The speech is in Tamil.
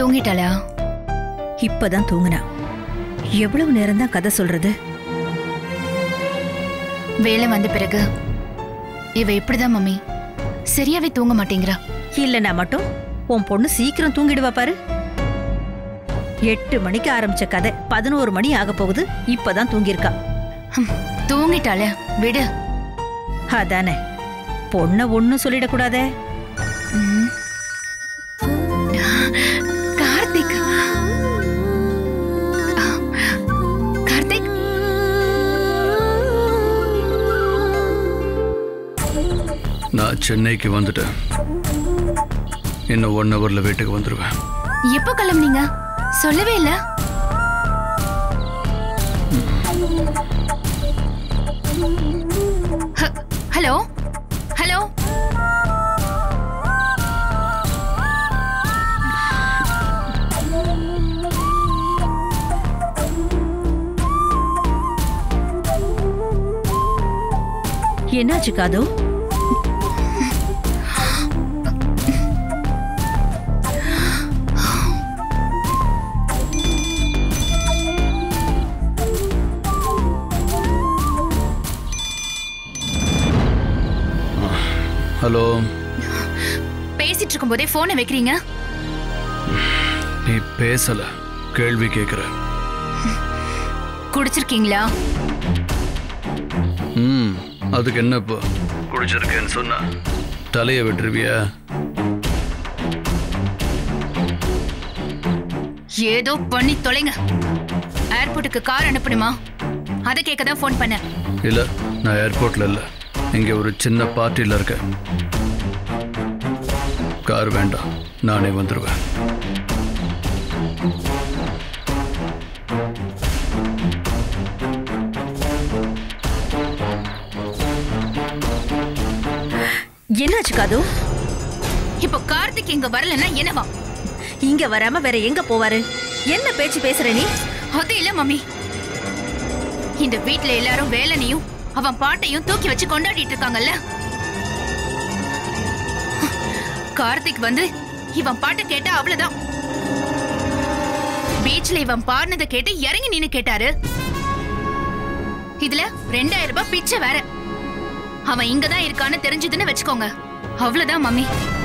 தூங்கிட்டாளா இப்பதான் தூங்குனா எவ்வளவு நேரம் தான் கதை சொல்றது வேலை வந்த பிறகு இவ இப்படிதான் மம்மி சரியாவே தூங்க மாட்டேங்கிறா இல்லனா மட்டும் உன் பொண்ணு சீக்கிரம் தூங்கிடுவா பாரு எட்டு மணிக்கு ஆரம்பிச்ச கதை பதினோரு மணி ஆக போகுது இப்பதான் தூங்கியிருக்கா ஹம், தூங்கிட்டாளே விடு அதானே பொண்ண ஒண்ணும் சொல்லிடக்கூடாதே ம். கார்த்திக் கார்த்திக் நான் சென்னைக்கு வந்துட்டேன் இன்னும் ஒன் ஹவர்ல வீட்டுக்கு வந்துடுவேன் எப்போ கிளம்புனீங்க சொல்லவே இல்ல ஹ- ஹலோ ஹலோ என்னாச்சு காது ஹலோ பேசிட்டு இருக்கும்போதே போனை வைக்கிறீங்க நீ பேசல கேள்வி கேட்குற குடிச்சிருக்கீங்களா ம் அதுக்கு என்ன இப்போ குடிச்சிருக்கேன்னு சொன்னா தலையை விட்டுருவியா ஏதோ பண்ணி தொலைங்க ஏர்போர்ட்டுக்கு கார் அனுப்பணுமா அதை கேட்க தான் ஃபோன் பண்ணேன் இல்ல நான் ஏர்போர்ட்ல இல்ல இங்க ஒரு சின்ன பார்ட்டியில் இருக்கேன் கார் வேண்டாம் நானே வந்துடுவேன் என்னாச்சு காது இப்போ கார்த்திக் இங்க வரலன்னா என்னவா இங்க வராம வேற எங்க போவாரு என்ன பேச்சு பேசுற நீ அது இல்ல மம்மி இந்த வீட்ல எல்லாரும் வேலனையும் அவன் பாட்டையும் தூக்கி வச்சு கொண்டாடிட்டு இருக்காங்கல்ல கார்த்திக் வந்து இவன் பாட்டை கேட்டா அவ்வளவுதான் பீச்ல இவன் பாடினதை கேட்டு இறங்கி நின்னு கேட்டாரு இதுல ரெண்டாயிரம் ரூபாய் பிச்சை வேற அவன் இங்கதான் இருக்கான்னு தெரிஞ்சதுன்னு வச்சுக்கோங்க அவ்வளவுதான் மம்மி